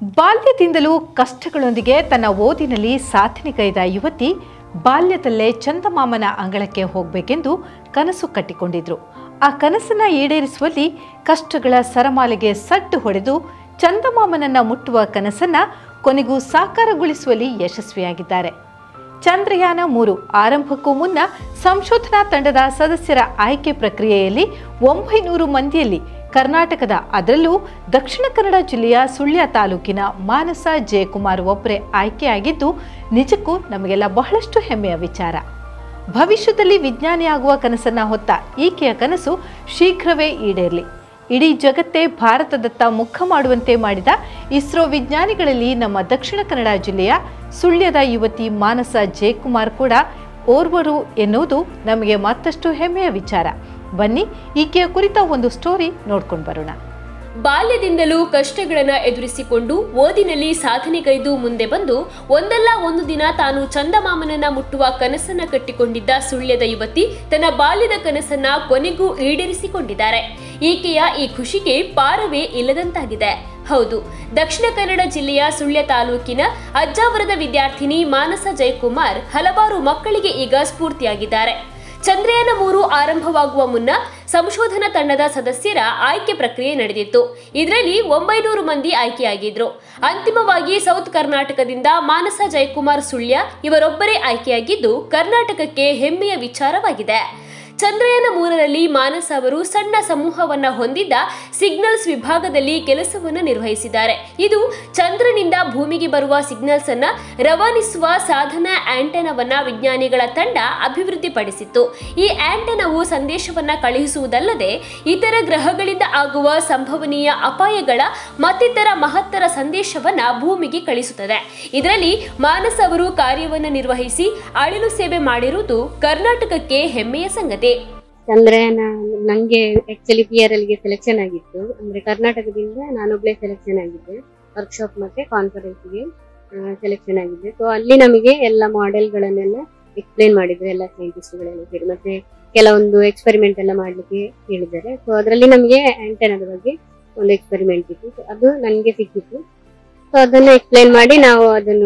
ಬಾಲ್ಯದಿಂದಲೂ ಕಷ್ಟಗಳೊಂದಿಗೆ ತನ್ನ ಓದಿನಲ್ಲಿ ಸಾಧನೆಗೈದ ಯುವತಿ ಬಾಲ್ಯದಲ್ಲೇ ಚಂದಮಾಮನ ಅಂಗಳಕ್ಕೆ ಹೋಗಬೇಕೆಂದು ಕನಸು ಕಟ್ಟಿಕೊಂಡಿದ್ರು ಆ ಕನಸನ್ನ ಈಡೇರಿಸುವಲ್ಲಿ ಕಷ್ಟಗಳ ಸರಮಾಲೆಗೆ ಸಡ್ಡು ಹೊಡೆದು ಚಂದಮಾಮನನ್ನ ಮುಟ್ಟುವ ಕನಸನ್ನ ಕೊನೆಗೂ ಸಾಕಾರಗೊಳಿಸುವಲ್ಲಿ ಯಶಸ್ವಿಯಾಗಿದ್ದಾರೆ ಚಂದ್ರಯಾನ ಮೂರು ಆರಂಭಕ್ಕೂ ಮುನ್ನ ಸಂಶೋಧನಾ ತಂಡದ ಸದಸ್ಯರ ಆಯ್ಕೆ ಪ್ರಕ್ರಿಯೆಯಲ್ಲಿ ಒಂಬೈನೂರು ಮಂದಿಯಲ್ಲಿ ಕರ್ನಾಟಕದ ಅದರಲ್ಲೂ ದಕ್ಷಿಣ ಕನ್ನಡ ಜಿಲ್ಲೆಯ ಸುಳ್ಯ ತಾಲೂಕಿನ ಮಾನಸ ಜಯಕುಮಾರ್ ಒಬ್ಬರೇ ಆಯ್ಕೆಯಾಗಿದ್ದು ನಿಜಕ್ಕೂ ನಮಗೆಲ್ಲ ಬಹಳಷ್ಟು ಹೆಮ್ಮೆಯ ವಿಚಾರ ಭವಿಷ್ಯದಲ್ಲಿ ವಿಜ್ಞಾನಿಯಾಗುವ ಕನಸನ್ನ ಹೊತ್ತ ಈಕೆಯ ಕನಸು ಶೀಘ್ರವೇ ಈಡೇರಲಿ ಇಡೀ ಜಗತ್ತೇ ಭಾರತದತ್ತ ಮುಖ ಮಾಡುವಂತೆ ಮಾಡಿದ ಇಸ್ರೋ ವಿಜ್ಞಾನಿಗಳಲ್ಲಿ ನಮ್ಮ ದಕ್ಷಿಣ ಕನ್ನಡ ಜಿಲ್ಲೆಯ ಸುಳ್ಯದ ಯುವತಿ ಮಾನಸ ಜಯಕುಮಾರ್ ಕೂಡ ಓರ್ವರು ಎನ್ನುವುದು ನಮಗೆ ಮತ್ತಷ್ಟು ಹೆಮ್ಮೆಯ ವಿಚಾರ ಬನ್ನಿ ಈಕೆಯ ಕುರಿತ ಒಂದು ಸ್ಟೋರಿ ನೋಡ್ಕೊಂಡು ಬರೋಣ ಬಾಲ್ಯದಿಂದಲೂ ಕಷ್ಟಗಳನ್ನ ಎದುರಿಸಿಕೊಂಡು ಓದಿನಲ್ಲಿ ಸಾಧನೆಗೈದು ಮುಂದೆ ಬಂದು ಒಂದಲ್ಲ ಒಂದು ದಿನ ತಾನು ಚಂದಮಾಮನನ್ನ ಮುಟ್ಟುವ ಕನಸನ್ನ ಕಟ್ಟಿಕೊಂಡಿದ್ದ ಸುಳ್ಯದ ಯುವತಿ ತನ್ನ ಬಾಲ್ಯದ ಕನಸನ್ನ ಕೊನೆಗೂ ಈಡೇರಿಸಿಕೊಂಡಿದ್ದಾರೆ ಈಕೆಯ ಈ ಖುಷಿಗೆ ಪಾರವೇ ಇಲ್ಲದಂತಾಗಿದೆ ಹೌದು ದಕ್ಷಿಣ ಕನ್ನಡ ಜಿಲ್ಲೆಯ ಸುಳ್ಯ ತಾಲೂಕಿನ ಅಜ್ಜಾವರದ ವಿದ್ಯಾರ್ಥಿನಿ ಮಾನಸ ಜಯಕುಮಾರ್ ಹಲವಾರು ಮಕ್ಕಳಿಗೆ ಈಗ ಸ್ಫೂರ್ತಿಯಾಗಿದ್ದಾರೆ ಚಂದ್ರಯಾನ ಮೂರು ಆರಂಭವಾಗುವ ಮುನ್ನ ಸಂಶೋಧನಾ ತಂಡದ ಸದಸ್ಯರ ಆಯ್ಕೆ ಪ್ರಕ್ರಿಯೆ ನಡೆದಿತ್ತು ಇದರಲ್ಲಿ ಒಂಬೈನೂರು ಮಂದಿ ಆಯ್ಕೆಯಾಗಿದ್ರು ಅಂತಿಮವಾಗಿ ಸೌತ್ ಕರ್ನಾಟಕದಿಂದ ಮಾನಸ ಜಯಕುಮಾರ್ ಸುಳ್ಯ ಇವರೊಬ್ಬರೇ ಆಯ್ಕೆಯಾಗಿದ್ದು ಕರ್ನಾಟಕಕ್ಕೆ ಹೆಮ್ಮೆಯ ವಿಚಾರವಾಗಿದೆ ಚಂದ್ರಯಾನ ಮೂರರಲ್ಲಿ ಮಾನಸ ಅವರು ಸಣ್ಣ ಸಮೂಹವನ್ನ ಹೊಂದಿದ್ದ ಸಿಗ್ನಲ್ಸ್ ವಿಭಾಗದಲ್ಲಿ ಕೆಲಸವನ್ನ ನಿರ್ವಹಿಸಿದ್ದಾರೆ ಇದು ಚಂದ್ರನಿಂದ ಭೂಮಿಗೆ ಬರುವ ಸಿಗ್ನಲ್ಸ್ ಅನ್ನ ರವಾನಿಸುವ ಸಾಧನ ಆಂಟೆನವನ್ನ ವಿಜ್ಞಾನಿಗಳ ತಂಡ ಅಭಿವೃದ್ಧಿಪಡಿಸಿತ್ತು ಈ ಆಂಟೆನವು ಸಂದೇಶವನ್ನ ಕಳುಹಿಸುವುದಲ್ಲದೆ ಇತರ ಗ್ರಹಗಳಿಂದ ಆಗುವ ಸಂಭವನೀಯ ಅಪಾಯಗಳ ಮತ್ತಿತರ ಮಹತ್ತರ ಸಂದೇಶವನ್ನ ಭೂಮಿಗೆ ಕಳಿಸುತ್ತದೆ ಇದರಲ್ಲಿ ಮಾನಸ ಅವರು ಕಾರ್ಯವನ್ನು ನಿರ್ವಹಿಸಿ ಅಳಿಲು ಸೇವೆ ಮಾಡಿರುವುದು ಕರ್ನಾಟಕಕ್ಕೆ ಹೆಮ್ಮೆಯ ಸಂಗತಿ ಚಂದ್ರಯಾನ ನಂಗೆ ಆಕ್ಚುಲಿ ಪಿ ಆರ್ ಎಲ್ಗೆ ಸೆಲೆಕ್ಷನ್ ಆಗಿತ್ತು ಅಂದ್ರೆ ಕರ್ನಾಟಕದಿಂದ ನಾನೊಬ್ಳೆ ಸೆಲೆಕ್ಷನ್ ಆಗಿದ್ದೆ ವರ್ಕ್ಶಾಪ್ ಮತ್ತೆ ಕಾನ್ಫರೆನ್ಸ್ಗೆ ಸೆಲೆಕ್ಷನ್ ಆಗಿದ್ದೆ ಸೊ ಅಲ್ಲಿ ನಮಗೆ ಎಲ್ಲ ಮಾಡೆಲ್ಗಳನ್ನೆಲ್ಲ ಎಕ್ಸ್ಪ್ಲೈನ್ ಮಾಡಿದ್ರು ಎಲ್ಲ ಸೈಂಟಿಸ್ಟ್ಗಳೆಲ್ಲ ಸೇರಿ ಮತ್ತೆ ಕೆಲವೊಂದು ಎಕ್ಸ್ಪೆರಿಮೆಂಟ್ ಎಲ್ಲ ಮಾಡ್ಲಿಕ್ಕೆ ಹೇಳಿದ್ದಾರೆ ಸೊ ಅದರಲ್ಲಿ ನಮಗೆ ಆಂಟೆನಾದ ಬಗ್ಗೆ ಒಂದು ಎಕ್ಸ್ಪೆರಿಮೆಂಟ್ ಇತ್ತು So ಅದು ನನಗೆ ಸಿಕ್ಕಿತ್ತು ಸೊ ಅದನ್ನು ಎಕ್ಸ್ಪ್ಲೈನ್ ಮಾಡಿ ನಾವು ಅದನ್ನು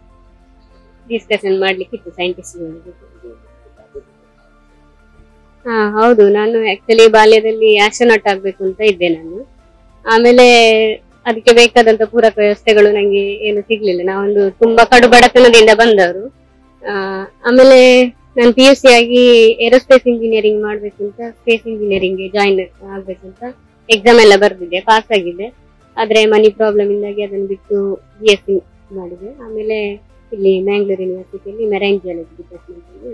ಡಿಸ್ಕಷನ್ ಮಾಡ್ಲಿಕ್ಕೆ ಇತ್ತು ಸೈಂಟಿಸ್ಟ್ಗಳಿಗೆ ಹಾ ಹೌದು ನಾನು ಆಕ್ಚುಲಿ ಬಾಲ್ಯದಲ್ಲಿ ಆಸ್ಟ್ರೋನಾಟ್ ಆಗ್ಬೇಕು ಅಂತ ಇದ್ದೆ ನಾನು ಆಮೇಲೆ ಅದಕ್ಕೆ ಬೇಕಾದಂತ ಪೂರಕ ವ್ಯವಸ್ಥೆಗಳು ನಂಗೆ ಏನು ಸಿಗ್ಲಿಲ್ಲ ನಾವೊಂದು ತುಂಬಾ ಕಡು ಬಡತನದಿಂದ ಬಂದವರು ಆ, ಆಮೇಲೆ ನಾನು ಪಿ ಯು ಸಿ ಆಗಿ ಏರೋಸ್ಪೇಸ್ ಇಂಜಿನಿಯರಿಂಗ್ ಮಾಡ್ಬೇಕು ಅಂತ ಸ್ಪೇಸ್ ಇಂಜಿನಿಯರಿಂಗ್ ಜಾಯಿನ್ ಆಗ್ಬೇಕಂತ ಎಕ್ಸಾಮ್ ಎಲ್ಲ ಬರ್ದಿದ್ದೆ ಪಾಸ್ ಆಗಿದ್ದೆ ಆದ್ರೆ ಮನಿ ಪ್ರಾಬ್ಲಮ್ ಇಂದಾಗಿ ಅದನ್ನು ಬಿಟ್ಟು ಬಿ ಎಸ್ ಸಿ ಮಾಡಿದೆ ಆಮೇಲೆ ಇಲ್ಲಿ ಮ್ಯಾಂಗ್ಳೂರ್ ಯೂನಿವರ್ಸಿಟಿಯಲ್ಲಿ ಮೆರೈನ್ ಜಿಯಾಲಜಿ ಡಿಪಾರ್ಟ್ಮೆಂಟ್ ಅಲ್ಲಿ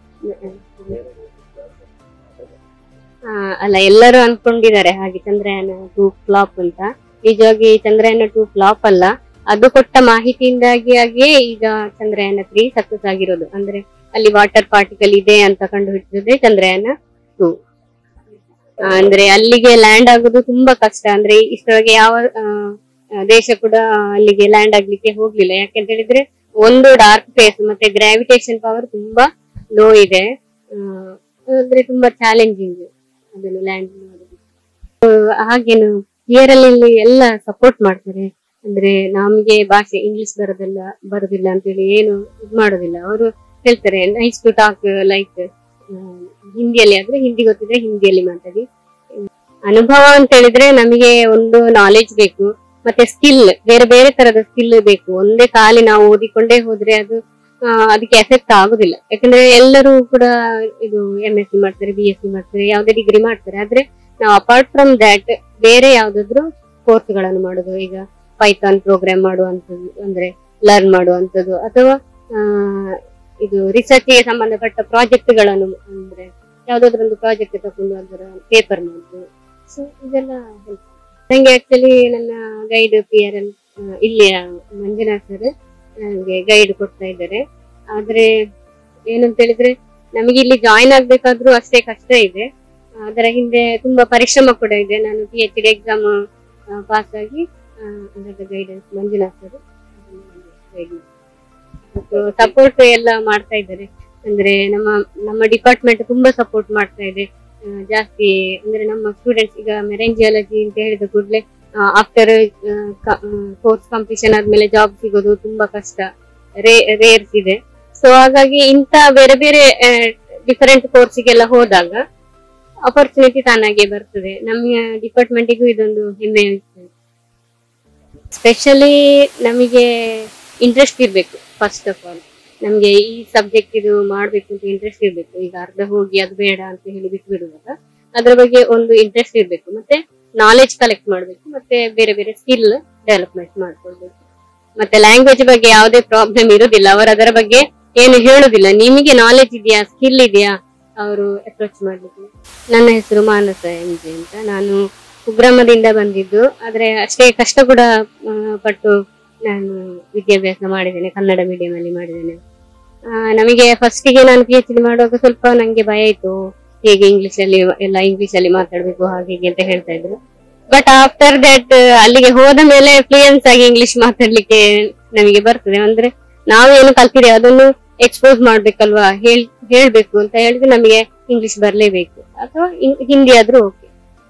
ಆ, ಅಲ್ಲ ಎಲ್ಲರೂ ಅನ್ಕೊಂಡಿದ್ದಾರೆ ಹಾಗೆ ಚಂದ್ರಯಾನ ಟೂ ಫ್ಲಾಪ್ ಅಂತ ನಿಜವಾಗಿ ಚಂದ್ರಯಾನ ಟೂ ಫ್ಲಾಪ್ ಅಲ್ಲ ಅದು ಕೊಟ್ಟ ಮಾಹಿತಿಯಿಂದಾಗಿ ಆಗಿಯೇ ಈಗ ಚಂದ್ರಯಾನ ತ್ರೀ ಸಕ್ಸಸ್ ಆಗಿರೋದು ಅಂದ್ರೆ ಅಲ್ಲಿ ವಾಟರ್ ಪಾರ್ಟಿಕಲ್ ಇದೆ ಅಂತ ಕಂಡು ಹಿಡಿದಿದೆ ಚಂದ್ರಯಾನ ಟೂ ಅಂದ್ರೆ ಅಲ್ಲಿಗೆ ಲ್ಯಾಂಡ್ ಆಗೋದು ತುಂಬಾ ಕಷ್ಟ ಅಂದ್ರೆ ಇಷ್ಟರೊಳಗೆ ಯಾವ ಆ, ಆ, ದೇಶ ಕೂಡ ಅಲ್ಲಿಗೆ ಲ್ಯಾಂಡ್ ಆಗ್ಲಿಕ್ಕೆ ಹೋಗ್ಲಿಲ್ಲ ಯಾಕೆಂತ ಹೇಳಿದ್ರೆ ಒಂದು ಡಾರ್ಕ್ ಫೇಸ್ ಮತ್ತೆ ಗ್ರಾವಿಟೇಷನ್ ಪವರ್ ತುಂಬಾ ಲೋ ಇದೆ ಆ, ಅಂದ್ರೆ ತುಂಬಾ ಚಾಲೆಂಜಿಂಗ್ ಅದನ್ನು ಲ್ಯಾಂಡ್ ಮಾಡೋದು ಆ, ಹಾಗೇನು ಕ್ಲಿಯರ್ ಅಲ್ಲಿ ಎಲ್ಲ ಸಪೋರ್ಟ್ ಮಾಡ್ತಾರೆ ಅಂದ್ರೆ ನಮ್ಗೆ ಭಾಷೆ ಇಂಗ್ಲಿಷ್ ಬರೋದಿಲ್ಲ ಬರೋದಿಲ್ಲ ಅಂತೇಳಿ ಏನು ಇದು ಮಾಡೋದಿಲ್ಲ ಅವರು ಹೇಳ್ತಾರೆ ನೈಸ್ ಟು ಟಾಕ್ ಲೈಕ್ ಹಿಂದಿಯಲ್ಲಿ ಆದ್ರೆ ಹಿಂದಿ ಗೊತ್ತಿದ್ರೆ ಹಿಂದಿಯಲ್ಲಿ ಮಾತಾಡಿ ಅನುಭವ ಅಂತ ಹೇಳಿದ್ರೆ ನಮಗೆ ಒಂದು ನಾಲೆಜ್ ಬೇಕು ಮತ್ತೆ ಸ್ಕಿಲ್ ಬೇರೆ ಬೇರೆ ತರದ ಸ್ಕಿಲ್ ಬೇಕು ಒಂದೇ ಖಾಲಿ ನಾವು ಓದಿಕೊಂಡೇ ಹೋದ್ರೆ ಅದು ಆ, ಅದಕ್ಕೆ ಎಫೆಕ್ಟ್ ಆಗುದಿಲ್ಲ ಯಾಕಂದ್ರೆ ಎಲ್ಲರೂ ಕೂಡ ಇದು ಎಂ ಎಸ್ ಸಿ ಮಾಡ್ತಾರೆ ಬಿ ಎಸ್ ಸಿ ಮಾಡ್ತಾರೆ ಯಾವುದೇ ಡಿಗ್ರಿ ಮಾಡ್ತಾರೆ ಆದ್ರೆ ನಾವು ಅಪಾರ್ಟ್ ಫ್ರಮ್ ದ್ಯಾಟ್ ಬೇರೆ ಯಾವ್ದಾದ್ರು ಕೋರ್ಸ್ಗಳನ್ನು ಮಾಡೋದು ಈಗ ಪೈಥಾನ್ ಪ್ರೋಗ್ರಾಮ್ ಮಾಡುವಂಥದ್ದು ಅಂದ್ರೆ ಲರ್ನ್ ಮಾಡುವಂಥದ್ದು ಅಥವಾ ಆ, ಇದು ರಿಸರ್ಚ್ ಗೆ ಸಂಬಂಧಪಟ್ಟ ಪ್ರಾಜೆಕ್ಟ್ ಗಳನ್ನು ಅಂದ್ರೆ ಯಾವ್ದಾದ್ರು ಒಂದು ಪ್ರಾಜೆಕ್ಟ್ ತಕೊಂಡು ಅದರ ಪೇಪರ್ ಮಾಡುದು ಸೊ ಇದೆಲ್ಲ help. ನಂಗೆ ಆಕ್ಚುಲಿ ನನ್ನ ಗೈಡ್ ಪಿ ಆರ್ ಎಲ್ ಇಲ್ಲಿಯ ಮಂಜುನಾಥ್ ಸರ್ ನನಗೆ ಗೈಡ್ ಕೊಡ್ತಾ ಇದ್ದಾರೆ ಆದ್ರೆ ಏನಂತ ಹೇಳಿದ್ರೆ ನಮಗೆ ಇಲ್ಲಿ ಜಾಯಿನ್ ಆಗ್ಬೇಕಾದ್ರೂ ಅಷ್ಟೇ ಕಷ್ಟ ಇದೆ ಅದರ ಹಿಂದೆ ತುಂಬಾ ಪರಿಶ್ರಮ ಕೂಡ ಇದೆ ನಾನು P H D exam pass ಆಗಿ under guidance Manjunath sir support ಎಲ್ಲ ಮಾಡ್ತಾ ಇದ್ದಾರೆ ಅಂದ್ರೆ ನಮ್ಮ ನಮ್ಮ ಡಿಪಾರ್ಟ್ಮೆಂಟ್ ತುಂಬಾ ಸಪೋರ್ಟ್ ಮಾಡ್ತಾ ಇದೆ ಆ, ಜಾಸ್ತಿ ಅಂದ್ರೆ ನಮ್ಮ ಸ್ಟೂಡೆಂಟ್ಸ್ ಈಗ ಮೆರೈನ್ ಜಿಯಾಲಜಿ ಅಂತ ಹೇಳಿದ ಕೂಡಲೇ ಆಫ್ಟರ್ ಕೋರ್ಸ್ ಕಂಪ್ಲೀಷನ್ ಆದ್ಮೇಲೆ ಜಾಬ್ ಸಿಗೋದು ತುಂಬಾ ಕಷ್ಟ ರೇ ರೇರ್ಸ್ ಇದೆ ಸೊ ಹಾಗಾಗಿ ಇಂಥ ಬೇರೆ ಬೇರೆ ಡಿಫರೆಂಟ್ ಕೋರ್ಸಿಗೆಲ್ಲ ಹೋದಾಗ ಅಪರ್ಚುನಿಟಿ ತಾನಾಗೆ ಬರ್ತದೆ ನಮ್ಮ ಡಿಪಾರ್ಟ್ಮೆಂಟಿಗೂ ಇದೊಂದು ಹೆಮ್ಮೆ ಸ್ಪೆಷಲಿ ನಮಗೆ ಇಂಟ್ರೆಸ್ಟ್ ಇರ್ಬೇಕು ಫಸ್ಟ್ ಆಫ್ ಆಲ್ ನಮ್ಗೆ ಈ ಸಬ್ಜೆಕ್ಟ್ ಇದು ಮಾಡ್ಬೇಕು ಅಂತ ಇಂಟ್ರೆಸ್ಟ್ ಇರ್ಬೇಕು ಈಗ ಅರ್ಧ ಹೋಗಿ ಅದು ಬೇಡ ಅಂತ ಹೇಳಿ ಬಿಟ್ಟು ಬಿಡುವಾಗ ಅದ್ರ ಬಗ್ಗೆ ಒಂದು ಇಂಟ್ರೆಸ್ಟ್ ಇರ್ಬೇಕು ಮತ್ತೆ ನಾಲೆಜ್ ಕಲೆಕ್ಟ್ ಮಾಡ್ಬೇಕು ಮತ್ತೆ ಬೇರೆ ಬೇರೆ ಸ್ಕಿಲ್ ಡೆವಲಪ್ಮೆಂಟ್ ಮಾಡ್ಕೊಳ್ಬೇಕು ಮತ್ತೆ ಲ್ಯಾಂಗ್ವೇಜ್ ಬಗ್ಗೆ ಯಾವುದೇ ಪ್ರಾಬ್ಲಮ್ ಇರುದಿಲ್ಲ ಅವರು ಅದರ ಬಗ್ಗೆ ಏನು ಹೇಳುದಿಲ್ಲ ನಿಮಗೆ ನಾಲೆಜ್ ಇದೆಯಾ ಸ್ಕಿಲ್ ಇದೆಯಾ ಅವರು ಅಪ್ರೋಚ್ ಮಾಡ್ಲಿಕ್ಕೆ ನನ್ನ ಹೆಸರು ಮಾನಸ ಎಂ ಜೆ ಅಂತ ನಾನು ಕುಗ್ರಾಮದಿಂದ ಬಂದಿದ್ದು ಆದ್ರೆ ಅಷ್ಟೇ ಕಷ್ಟ ಕೂಡ ಆ, ಪಟ್ಟು ನಾನು ವಿದ್ಯಾಭ್ಯಾಸ ಮಾಡಿದ್ದೇನೆ ಕನ್ನಡ ಮೀಡಿಯಂ ಅಲ್ಲಿ ಮಾಡಿದ್ದೇನೆ ಆ, ನಮಗೆ ಫಸ್ಟಿಗೆ ನಾನು ಪಿ ಎಚ್ ಡಿ ಮಾಡುವಾಗ ಸ್ವಲ್ಪ ನಂಗೆ ಭಯ ಇತ್ತು ಹೇಗೆ ಇಂಗ್ಲಿಷ್ ಅಲ್ಲಿ ಎಲ್ಲ ಇಂಗ್ಲಿಷ್ ಅಲ್ಲಿ ಮಾತಾಡ್ಬೇಕು ಹಾಗೆ ಹೀಗೆ ಅಂತ ಹೇಳ್ತಾ ಇದ್ರು ಬಟ್ ಆಫ್ಟರ್ ದಟ್ ಅಲ್ಲಿಗೆ ಹೋದ ಮೇಲೆ ಫ್ಲೂಯೆನ್ಸ್ ಆಗಿ ಇಂಗ್ಲಿಷ್ ಮಾತಾಡ್ಲಿಕ್ಕೆ ನಮಗೆ ಬರ್ತದೆ ಅಂದ್ರೆ ನಾವೇನು ಕಲ್ತಿದ್ದೇವೆ ಅದನ್ನು ಎಕ್ಸ್ಪೋಸ್ ಮಾಡ್ಬೇಕಲ್ವಾ ಹೇಳ್ ಹೇಳ್ಬೇಕು ಅಂತ ಹೇಳಿದ್ರೆ ನಮಗೆ ಇಂಗ್ಲಿಷ್ ಬರ್ಲೇಬೇಕು ಅಥವಾ ಇನ್- ಹಿಂದಿ ಆದ್ರೂ ಓಕೆ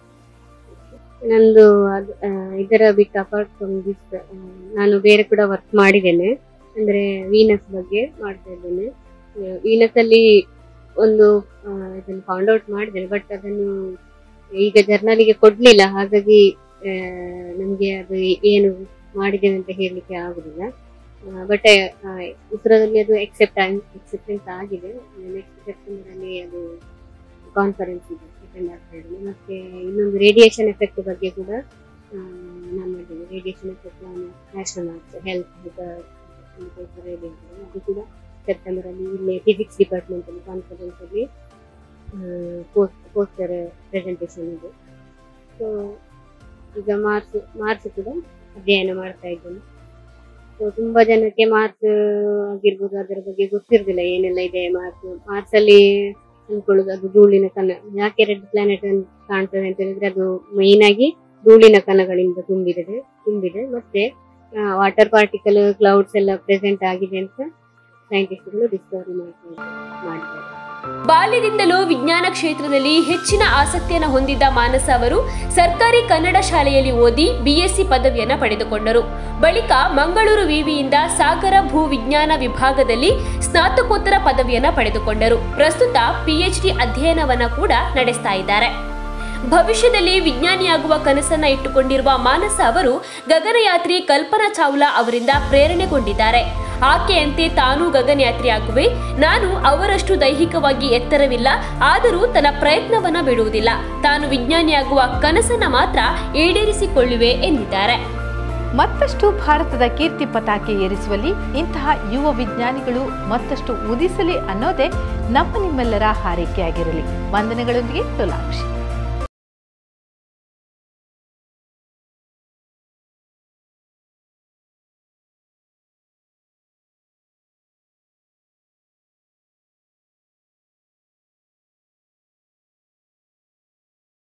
ನಂದು ಅದು ಆ, ಇದರ ಬಿಟ್ಟು ಅಪಾರ್ಟ್ ಫ್ರಮ್ ದಿಸ್ ನಾನು ಬೇರೆ ಕೂಡ ವರ್ಕ್ ಮಾಡಿದ್ದೇನೆ ಅಂದ್ರೆ ವೀನಸ್ ಬಗ್ಗೆ ಮಾಡ್ತಾ ಇದ್ದೇನೆ ವೀನಸ್ ಅಲ್ಲಿ ಒಂದು ಆ, ಇದನ್ನು ಫೌಂಡ್ ಔಟ್ ಮಾಡಿದ್ದೇನೆ ಬಟ್ ಅದನ್ನು ಈಗ ಜರ್ನಲಿಗೆ ಕೊಡ್ಲಿಲ್ಲ ಹಾಗಾಗಿ ಆ, ನಮ್ಗೆ ಅದು ಏನು ಮಾಡಿದ್ದೇವೆ ಅಂತ ಹೇಳಲಿಕ್ಕೆ ಆಗುದಿಲ್ಲ ಬಟ್ ಇಸ್ರೋದಲ್ಲಿ ಅದು ಎಕ್ಸೆಪ್ಟ್ ಎಕ್ಸೆಪ್ಟೆನ್ಸ್ ಆಗಿದೆ ನೆಕ್ಸ್ಟ್ ಸೆಪ್ಟೆಂಬರ್ ಅಲ್ಲಿ ಅದು ಕಾನ್ಫರೆನ್ಸ್ ಇದೆ ಅಟೆಂಡ್ ಆಗ್ತಾ ಇದ್ದೇನೆ ಮತ್ತೆ ಇನ್ನೊಂದು ರೇಡಿಯೇಷನ್ ಎಫೆಕ್ಟ್ ಬಗ್ಗೆ ಕೂಡ ಆ, ನಾನು ಮಾಡಿದ್ದೇನೆ ರೇಡಿಯೇಷನ್ ಎಫೆಕ್ಟ್ ನಾನು ನ್ಯಾಷನಲ್ ಆರ್ಟ್ಸ್ ಹೆಲ್ತ್ ಅದು ಕೂಡ ಸೆಪ್ಟೆಂಬರ್ ಅಲ್ಲಿ ಇಲ್ಲಿ ಫಿಸಿಕ್ಸ್ ಡಿಪಾರ್ಟ್ಮೆಂಟ್ ಅಲ್ಲಿ ಕಾನ್ಫರೆನ್ಸ್ ಅಲ್ಲಿ ಪೋಸ್ಟರ್ ಪ್ರೆಸೆಂಟೇಷನ್ ಇದೆ ಸೊ ಈಗ ಮಾರ್ಚ್ ಮಾರ್ಚ್ ಕೂಡ ಅಧ್ಯಯನ ಮಾಡ್ತಾ ಇದ್ದೇನೆ ಸೊ ತುಂಬಾ ಜನಕ್ಕೆ ಮಾರ್ಚ್ ಆಗಿರ್ಬೋದು ಅದರ ಬಗ್ಗೆ ಗೊತ್ತಿರುದಿಲ್ಲ ಏನೆಲ್ಲ ಇದೆ ಮಾರ್ಚ್ ಮಾರ್ಚ್ ಅಲ್ಲಿ ಅನ್ಕೊಳ್ಳೋದು ಅದು ಧೂಳಿನ ಕಣ ಯಾಕೆ ರೆಡ್ ಪ್ಲಾನೆಟ್ ಕಾಣ್ತದೆ ಅಂತ ಹೇಳಿದ್ರೆ ಅದು ಮೈನ್ ಆಗಿ ಧೂಳಿನ ಕಣಗಳಿಂದ ತುಂಬಿದೆ ತುಂಬಿದೆ ಮತ್ತೆ ವಾಟರ್ ಪಾರ್ಟಿಕಲ್ ಕ್ಲೌಡ್ಸ್ ಎಲ್ಲ ಪ್ರೆಸೆಂಟ್ ಆಗಿದೆ ಅಂತ ಸೈಂಟಿಸ್ಟ್ಗಳು ಡಿಸ್ಕವರಿ ಮಾಡ್ತಾ ಮಾಡಿದ್ದಾರೆ ಬಾಲ್ಯದಿಂದಲೂ ವಿಜ್ಞಾನ ಕ್ಷೇತ್ರದಲ್ಲಿ ಹೆಚ್ಚಿನ ಆಸಕ್ತಿಯನ್ನು ಹೊಂದಿದ್ದ ಮಾನಸ ಅವರು ಸರ್ಕಾರಿ ಕನ್ನಡ ಶಾಲೆಯಲ್ಲಿ ಓದಿ ಬಿಎಸ್ಸಿ ಪದವಿಯನ್ನ ಪಡೆದುಕೊಂಡರು ಬಳಿಕ ಮಂಗಳೂರು ವಿವಿಯಿಂದ ಸಾಗರ ಭೂ ವಿಜ್ಞಾನ ವಿಭಾಗದಲ್ಲಿ ಸ್ನಾತಕೋತ್ತರ ಪದವಿಯನ್ನ ಪಡೆದುಕೊಂಡರು ಪ್ರಸ್ತುತ ಪಿಎಚ್ಡಿ ಅಧ್ಯಯನವನ್ನ ಕೂಡ ನಡೆಸ್ತಾ ಇದ್ದಾರೆ ಭವಿಷ್ಯದಲ್ಲಿ ವಿಜ್ಞಾನಿಯಾಗುವ ಕನಸನ್ನ ಇಟ್ಟುಕೊಂಡಿರುವ ಮಾನಸ ಅವರು ಗಗನಯಾತ್ರಿ ಕಲ್ಪನಾ ಚಾವ್ಲಾ ಅವರಿಂದ ಪ್ರೇರಣೆಗೊಂಡಿದ್ದಾರೆ ಆಕೆಯಂತೆ ತಾನೂ ಗಗನಯಾತ್ರಿಯಾಗುವೆ ನಾನು ಅವರಷ್ಟು ದೈಹಿಕವಾಗಿ ಎತ್ತರವಿಲ್ಲ ಆದರೂ ತನ್ನ ಪ್ರಯತ್ನವನ್ನ ಬಿಡುವುದಿಲ್ಲ ತಾನು ವಿಜ್ಞಾನಿಯಾಗುವ ಕನಸನ್ನ ಮಾತ್ರ ಈಡೇರಿಸಿಕೊಳ್ಳುವೆ ಎಂದಿದ್ದಾರೆ ಮತ್ತಷ್ಟು ಭಾರತದ ಕೀರ್ತಿ ಪತಾಕೆ ಏರಿಸುವಲ್ಲಿ ಇಂತಹ ಯುವ ವಿಜ್ಞಾನಿಗಳು ಮತ್ತಷ್ಟು ಉದಿಸಲಿ ಅನ್ನೋದೇ ನಮ್ಮ ನಿಮ್ಮೆಲ್ಲರ ಹಾರೈಕೆಯಾಗಿರಲಿ ವಂದನೆಗಳೊಂದಿಗೆ ತುಲಾಕ್ಷಿ